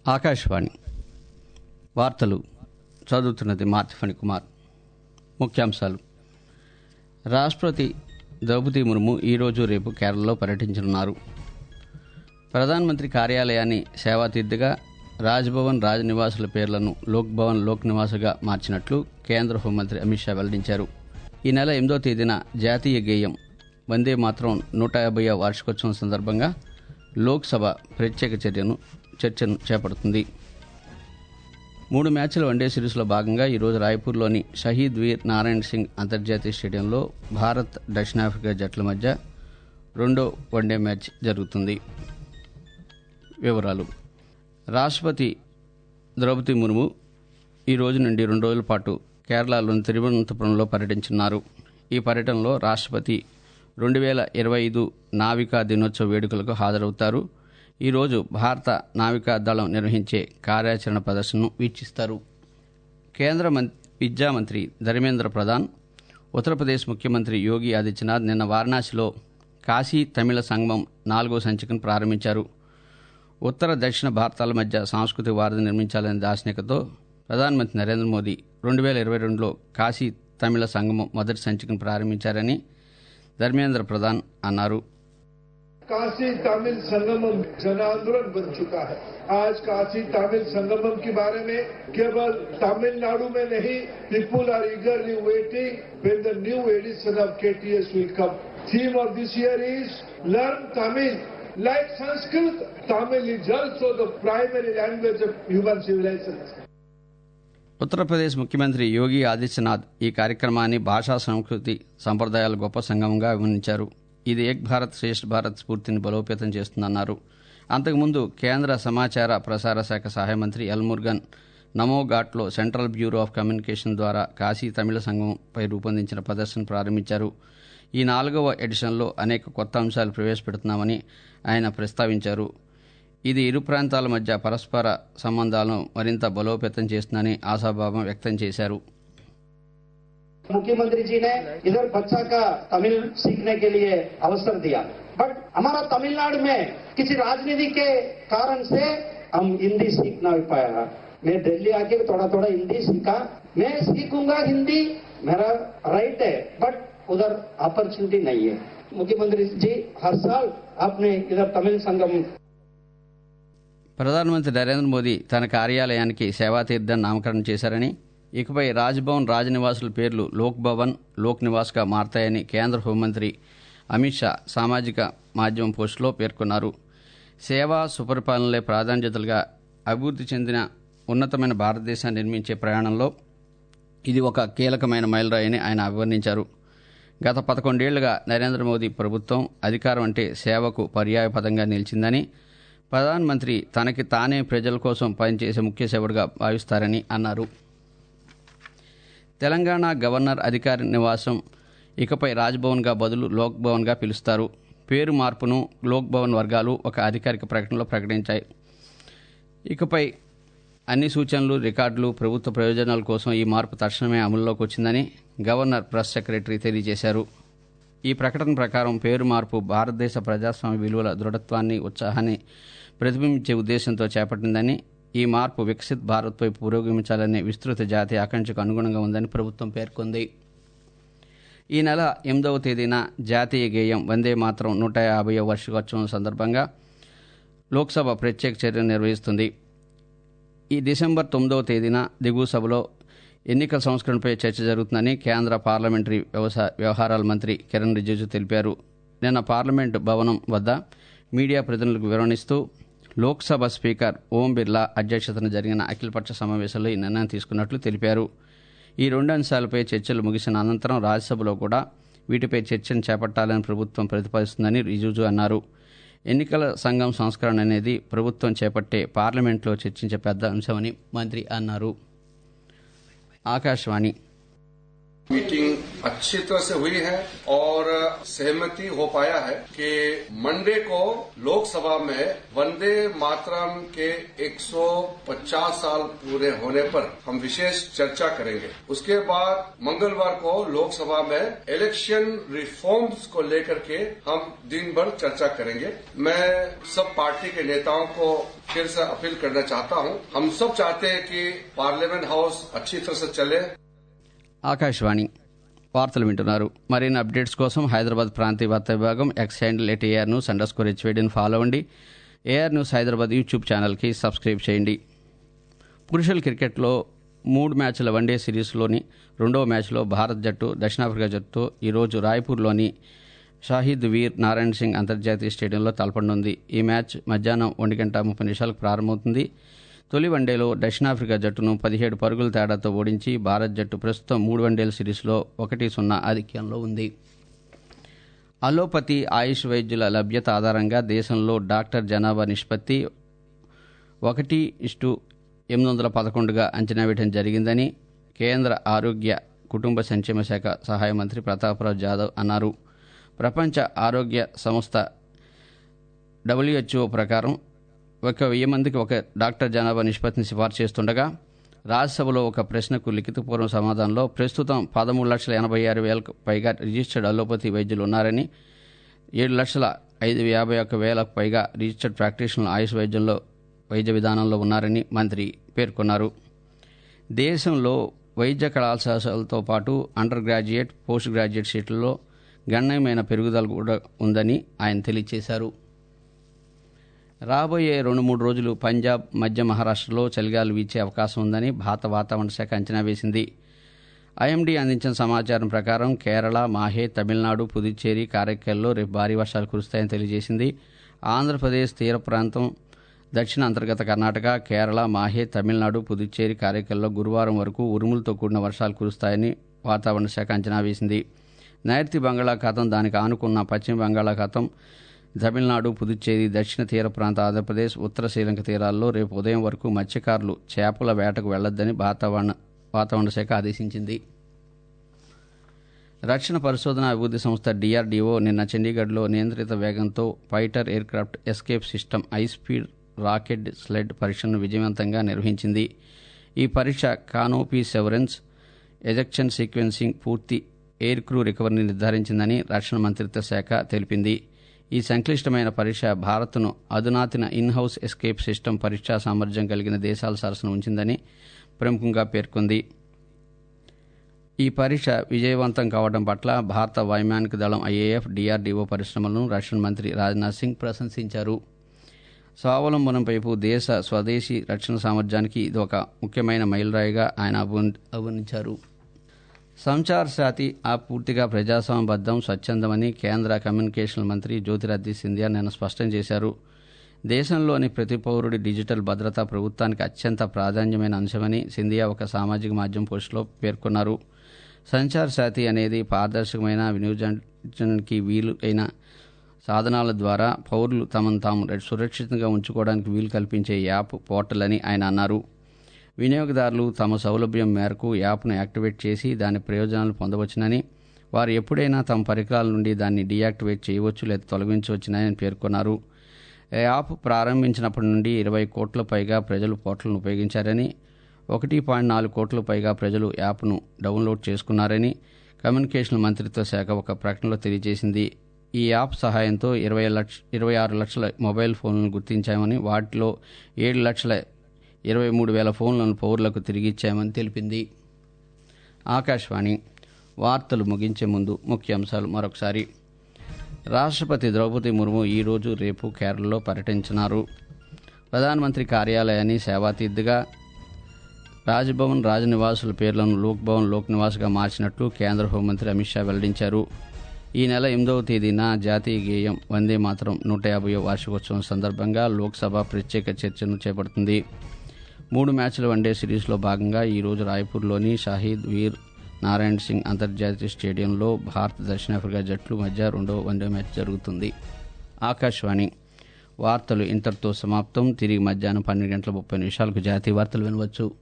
ఆకాశవాణి వార్తలు చదువుతున్నది మార్తిఫణి కుమార్ ముఖ్యాంశాలు రాష్ట్రపతి ద్రౌపది ముర్ము ఈరోజు రేపు కేరళలో పర్యటించనున్నారు ప్రధానమంత్రి కార్యాలయాన్ని సేవాతీర్థగా రాజ్భవన్ రాజ్ నివాసుల పేర్లను లోక్ భవన్ లోక్ నివాసుగా మార్చినట్లు కేంద్ర హోంమంత్రి అమిత్ షా వెల్లడించారు ఈ నెల ఎనిమిదో తేదీన జాతీయ గేయం వందే మాత్రం నూట యాభై వార్షికోత్సవం సందర్భంగా లోక్సభ ప్రత్యేక చర్యను చర్చను చేపడుతుంది మూడు మ్యాచ్ల వన్డే సిరీస్లో భాగంగా ఈరోజు రాయ్పూర్లోని షహీద్ వీర్ నారాయణ్ సింగ్ అంతర్జాతీయ స్టేడియంలో భారత్ దక్షిణాఫ్రికా జట్ల మధ్య రెండో వన్డే మ్యాచ్ జరుగుతుంది వివరాలు రాష్ట్రపతి ద్రౌపది ముర్ము ఈ రోజు నుండి రెండు రోజుల పాటు కేరళలోని తిరువనంతపురంలో పర్యటించున్నారు ఈ పర్యటనలో రాష్ట్రపతి రెండు వేల ఇరవై ఐదు నావికా దినోత్సవ వేడుకలకు హాజరవుతారు ఈరోజు భారత నావికా దళం నిర్వహించే కార్యాచరణ ప్రదర్శనను వీక్షిస్తారు కేంద్ర మం- విద్యా మంత్రి ధర్మేంద్ర ప్రధాన్ ఉత్తరప్రదేశ్ ముఖ్యమంత్రి యోగి ఆదిత్యనాథ్ నిన్న వారణాసిలో కాశీ తమిళ సంగమం నాలుగో సంచికను ప్రారంభించారు ఉత్తర దక్షిణ భారతాల మధ్య సాంస్కృతిక వారధి నిర్మించాలనే దార్శనికతో ప్రధానమంత్రి నరేంద్ర మోదీ రెండు వేల ఇరవై రెండులో కాశీ తమిళ సంగమం మొదటి సంచికను ప్రారంభించారని ధర్మేంద్ర ప్రధాన్ అన్నారు काशी तमिल संगमम जन आंदोलन बन चुका है आज काशी तमिल संगमम के बारे में केवल तमिलनाडु में नहीं people are eagerly waiting when the new edition of KTS will come. Theme of this year is learn Tamil. Like Sanskrit, Tamil is also the primary language of human civilization. Uttar Pradesh ముఖ్యమంత్రి యోగి ఆదిత్యనాథ్ ఈ కార్యక్రమాన్ని భాషా సంస్కృతి సంప్రదాయాల గొప్ప సంగమంగా అభివర్ణించారు ఇది ఏక్ భారత్ శ్రేష్ఠ భారత్ స్ఫూర్తిని బలోపేతం చేస్తుందన్నారు అంతకుముందు కేంద్ర సమాచార ప్రసార శాఖ సహాయ మంత్రి ఎల్ మురుగన్ నమో ఘాట్లో సెంట్రల్ బ్యూరో ఆఫ్ కమ్యూనికేషన్ ద్వారా కాశీ తమిళ సంఘంపై రూపొందించిన ప్రదర్శన ప్రారంభించారు ఈ నాలుగవ ఎడిషన్లో అనేక కొత్త అంశాలు ప్రవేశపెడుతున్నామని ఆయన ప్రస్తావించారు ఇది ఇరు ప్రాంతాల మధ్య పరస్పర సంబంధాలను మరింత బలోపేతం చేస్తుందని ఆశాభావం వ్యక్తం చేశారు मुख्यमंत्री जी ने इधर बच्चा का तमिल सीखने के लिए अवसर दिया बट हमारा तमिलनाडु में किसी राजनीति के कारण से हम हिंदी सीख ना पाया मैं दिल्ली आके थोड़ा थोड़ा हिंदी सीखा मैं सीखूंगा हिंदी मेरा राइट है बट उधर अपॉर्चुनिटी नहीं है मुख्यमंत्री जी हर साल आपने इधर तमिल संगम ప్రధానమంత్రి నరేంద్ర మోదీ తన కార్యాలయానికి సేవాతీర్థం నామకరణం చేశారని ఇకపై రాజ్భవన్ రాజనివాసుల పేర్లు లోక్ భవన్ లోక్ నివాస్గా మారతాయని కేంద్ర హోంమంత్రి అమిత్ షా సామాజిక మాధ్యమం పోస్టులో పేర్కొన్నారు సేవా సుపరిపాలనలే ప్రాధాన్యతలుగా అభివృద్ధి చెందిన ఉన్నతమైన భారతదేశాన్ని నిర్మించే ప్రయాణంలో ఇది ఒక కీలకమైన మైలురాయని ఆయన అభివర్ణించారు గత పదకొండేళ్లుగా నరేంద్ర మోదీ ప్రభుత్వం అధికారం అంటే సేవకు పర్యాయపదంగా నిలిచిందని ప్రధానమంత్రి తనకి తానే ప్రజల కోసం పనిచేసే ముఖ్య సేవడుగా భావిస్తారని అన్నారు తెలంగాణ గవర్నర్ అధికారి నివాసం ఇకపై రాజ్భవన్గా బదులు లోక్ భవన్గా పిలుస్తారు పేరు మార్పును లోక్ భవన్ వర్గాలు ఒక అధికారిక ప్రకటనలో ప్రకటించాయి ఇకపై అన్ని సూచనలు రికార్డులు ప్రభుత్వ ప్రయోజనాల కోసం ఈ మార్పు తక్షణమే అమల్లోకి వచ్చిందని గవర్నర్ ప్రెస్ సెక్రటరీ తెలియజేశారు ఈ ప్రకటన ప్రకారం పేరు మార్పు భారతదేశ ప్రజాస్వామ్య విలువల దృఢత్వాన్ని ఉత్సాహాన్ని ప్రతిబింబించే ఉద్దేశంతో చేపట్టిందని ఈ మార్పు వికసిత్ భారత్ వైపు పురోగమించాలనే విస్తృత జాతీయ ఆకాంక్షకు అనుగుణంగా ఉందని ప్రభుత్వం పేర్కొంది ఈ నెల ఎనిమిదవ తేదీన జాతీయ గేయం వందే మాత్రం నూట యాభై వార్షికోత్సవం సందర్భంగా లోక్సభ ప్రత్యేక చర్య నిర్వహిస్తుంది ఈ డిసెంబర్ తొమ్మిదవ తేదీన దిగువ సభలో ఎన్నికల సంస్కరణపై చర్చ జరుగుతుందని కేంద్ర పార్లమెంటరీ వ్యవసాయ వ్యవహారాల మంత్రి కిరణ్ రిజిజు తెలిపారు నిన్న పార్లమెంటు భవనం వద్ద మీడియా ప్రతినిధులకు వివరణిస్తూ లోక్సభ స్పీకర్ ఓం బిర్లా అధ్యక్షతన జరిగిన అఖిలపక్ష సమావేశంలో ఈ నిర్ణయం తీసుకున్నట్లు తెలిపారు ఈ రెండు అంశాలపై చర్చలు ముగిసిన అనంతరం రాజ్యసభలో కూడా వీటిపై చర్చను చేపట్టాలని ప్రభుత్వం ప్రతిపాదిస్తుందని రిజిజు అన్నారు ఎన్నికల సంఘం సంస్కరణ అనేది ప్రభుత్వం చేపట్టే పార్లమెంట్లో చర్చించే పెద్ద అంశమని మంత్రి అన్నారు ఆకాశవాణి मीटिंग अच्छी तरह से हुई है और सहमति हो पाया है कि मंडे को लोकसभा में वंदे मातरम के 150 साल पूरे होने पर हम विशेष चर्चा करेंगे उसके बाद मंगलवार को लोकसभा में इलेक्शन रिफॉर्म्स को लेकर के हम दिन भर चर्चा करेंगे मैं सब पार्टी के नेताओं को फिर से अपील करना चाहता हूं हम सब चाहते हैं कि पार्लियामेंट हाउस अच्छी तरह से चले ఆకాశవాణి వార్తలు వింటున్నారు మరిన్ని అప్డేట్స్ కోసం హైదరాబాద్ ప్రాంతీయ వార్తా విభాగం X handle at A R news underscore హెచ్వేడిని ఫాలో అవ్వండి ఏఆర్ న్యూస్ హైదరాబాద్ యూట్యూబ్ ఛానల్కి సబ్స్క్రైబ్ చేయండి పురుషుల క్రికెట్లో మూడు మ్యాచ్ల వన్డే సిరీస్లోని రెండవ మ్యాచ్లో భారత్ జట్టు దక్షిణాఫ్రికా జట్టుతో ఈరోజు రాయ్పూర్లోని షాహిద్ వీర్ నారాయణ్ సింగ్ అంతర్జాతీయ స్టేడియంలో తలపడనుంది ఈ మ్యాచ్ మధ్యాహ్నం ఒంటి గంట ముప్పై నిమిషాలకు ప్రారంభమవుతుంది తొలి వన్డేలో దక్షిణాఫ్రికా జట్టును పదిహేడు పరుగుల తేడాతో ఓడించి భారత్ జట్టు ప్రస్తుతం మూడు వన్డేల సిరీస్లో ఒకటి సున్నా ఆధిక్యంలో ఉంది అలోపతి ఆయుష్ వైద్యుల లభ్యత ఆధారంగా దేశంలో డాక్టర్ జనాభా నిష్పత్తి ఒకటి ఇష్టు ఎనిమిది వందల పదకొండుగా అంచనా వేయడం జరిగిందని కేంద్ర ఆరోగ్య కుటుంబ సంక్షేమ శాఖ సహాయ మంత్రి ప్రతాపరావు జాదవ్ అన్నారు ప్రపంచ ఆరోగ్య సంస్థ డబ్ల్యూహెచ్ఓ ప్రకారం ఒక వెయ్యి మందికి ఒక డాక్టర్ జనాభా నిష్పత్తిని సిఫార్సు చేస్తుండగా రాజ్యసభలో ఒక ప్రశ్నకు లిఖితపూర్వ సమాధానంలో ప్రస్తుతం పదమూడు లక్షల ఎనభై ఆరు వేలకు పైగా రిజిస్టర్డ్ అలోపతి వైద్యులు ఉన్నారని ఏడు లక్షల ఐదు యాభై ఒక్క వేలకు పైగా రిజిస్టర్డ్ ప్రాక్టీషనర్ ఆయుష్ వైద్యంలో వైద్య విధానంలో ఉన్నారని మంత్రి పేర్కొన్నారు దేశంలో వైద్య కళాశాలతో పాటు అండర్ గ్రాడ్యుయేట్ పోస్ట్ గ్రాడ్యుయేట్ సీట్లలో గణనీయమైన పెరుగుదల కూడా ఉందని ఆయన తెలియజేశారు రాబోయే రెండు మూడు రోజులు పంజాబ్ మధ్య మహారాష్ట్రలో చలిగాలు వీచే అవకాశం ఉందని భారత వాతావరణ శాఖ అంచనా వేసింది ఐఎండీ అందించిన సమాచారం ప్రకారం కేరళ మాహే తమిళనాడు పుదుచ్చేరి కారైక్కల్లో రేపు భారీ వర్షాలు కురుస్తాయని తెలియజేసింది ఆంధ్రప్రదేశ్ తీర ప్రాంతం దక్షిణ అంతర్గత కర్ణాటక కేరళ మాహే తమిళనాడు పుదుచ్చేరి కారైక్కల్లో గురువారం వరకు ఉరుములతో కూడిన వర్షాలు కురుస్తాయని వాతావరణ శాఖ అంచనా వేసింది నైరుతి బంగాళాఖాతం దానికి ఆనుకున్న పశ్చిమ బంగాళాఖాతం తమిళనాడు పుదుచ్చేరి దక్షిణ తీర ప్రాంత ఆంధ్రప్రదేశ్ ఉత్తర శ్రీలంక తీరాల్లో రేపు ఉదయం వరకు మత్స్యకారులు చేపల వేటకు వెళ్లొద్దని వాతావరణ వాతావరణ శాఖ ఆదేశించింది రక్షణ పరిశోధన అభివృద్ధి సంస్థ డిఆర్డీఓ నిన్న చండీగఢ్లో నియంత్రిత వేగంతో fighter aircraft escape system high speed rocket sled పరీక్షను విజయవంతంగా నిర్వహించింది ఈ పరీక్ష కానోపీ సెవరెన్స్ ఎజెక్షన్ సీక్వెన్సింగ్ పూర్తి ఎయిర్ క్రూ రికవరీని నిర్ధారించిందని రక్షణ మంత్రిత్వ శాఖ తెలిపింది ఈ సంక్లిష్టమైన పరీక్ష భారత్ను అధునాతిన ఇన్ హౌస్ ఎస్కేప్ సిస్టమ్ పరీక్షా సామర్థ్యం కలిగిన దేశాల సరసన ఉంచిందని ప్రముఖంగా పేర్కొంది ఈ పరీక్ష విజయవంతం కావడం పట్ల భారత వైమానిక దళం ఐఏఎఫ్ డిఆర్డీఓ పరిశ్రమలను రక్షణ మంత్రి రాజ్నాథ్ సింగ్ ప్రశంసించారు స్వావలంబనం వైపు దేశ స్వదేశీ రక్షణ సామర్థ్యానికి ఇది ఒక ముఖ్యమైన మైలురాయిగా ఆయన అభివర్ణించారు సంచార్ సాతి ఆ పూర్తిగా ప్రజాస్వామ్యబద్దం స్వచ్ఛందమని కేంద్ర కమ్యూనికేషన్ మంత్రి జ్యోతిరాదిత్య సింధియా నిన్న స్పష్టం చేశారు దేశంలోని ప్రతి పౌరుడి డిజిటల్ భద్రత ప్రభుత్వానికి అత్యంత ప్రాధాన్యమైన అంశమని సింధియా ఒక సామాజిక మాధ్యమం పోస్టులో పేర్కొన్నారు సంచార్ సాతి అనేది పారదర్శకమైన వినియోగించడానికి వీలు అయిన సాధనాల ద్వారా పౌరులు తమను తాము సురక్షితంగా ఉంచుకోవడానికి వీలు కల్పించే యాప్ పోర్టల్ అని ఆయన అన్నారు వినియోగదారులు తమ సౌలభ్యం మేరకు యాప్ను యాక్టివేట్ చేసి దాని ప్రయోజనాలు పొందవచ్చునని వారు ఎప్పుడైనా తమ పరికరాల నుండి దాన్ని డీయాక్టివేట్ చేయవచ్చు లేదా తొలగించవచ్చునని పేర్కొన్నారు ఈ యాప్ ప్రారంభించినప్పటి నుండి ఇరవై కోట్ల పైగా ప్రజలు పోర్టల్ను ఉపయోగించారని ఒకటి పాయింట్ నాలుగు కోట్ల పైగా ప్రజలు యాప్ను డౌన్లోడ్ చేసుకున్నారని కమ్యూనికేషన్ మంత్రిత్వ శాఖ ఒక ప్రకటనలో తెలియజేసింది ఈ యాప్ సహాయంతో ఇరవై లక్ష ఇరవై ఆరు లక్షల మొబైల్ ఫోన్లను గుర్తించామని వాటిలో ఏడు లక్షల ఇరవై మూడు వేల ఫోన్లను పౌరులకు తిరిగిచ్చామని తెలిపింది ఆకాశవాణి వార్తలు ముగించే ముందు ముఖ్యాంశాలు మరొకసారి రాష్ట్రపతి ద్రౌపది ముర్ము ఈరోజు రేపు కేరళలో పర్యటించినారు ప్రధానమంత్రి కార్యాలయాన్ని సేవాతీర్థిగా రాజ్భవన్ రాజనివాసుల పేర్లను లోక్ భవన్ లోక్ నివాస్గా మార్చినట్లు కేంద్ర హోంమంత్రి అమిత్ షా వెల్లడించారు ఈ నెల ఎనిమిదవ తేదీన జాతీయ గేయం వందే మాతరం నూట యాభై వార్షికోత్సవం సందర్భంగా లోక్సభ ప్రత్యేక చర్చను చేపడుతుంది మూడు మ్యాచ్ల వన్డే సిరీస్లో భాగంగా ఈరోజు రాయ్పూర్లోని షాహీద్ వీర్ నారాయణ్ సింగ్ అంతర్జాతీయ స్టేడియంలో భారత్ దక్షిణాఫ్రికా జట్లు మధ్య రెండో వన్డే మ్యాచ్ జరుగుతుంది ఆకాశవాణి వార్తలు ఇంతటితో సమాప్తం తిరిగి మధ్యాహ్నం పన్నెండు గంటల ముప్పై నిమిషాలకు జాతీయ వార్తలు వినవచ్చు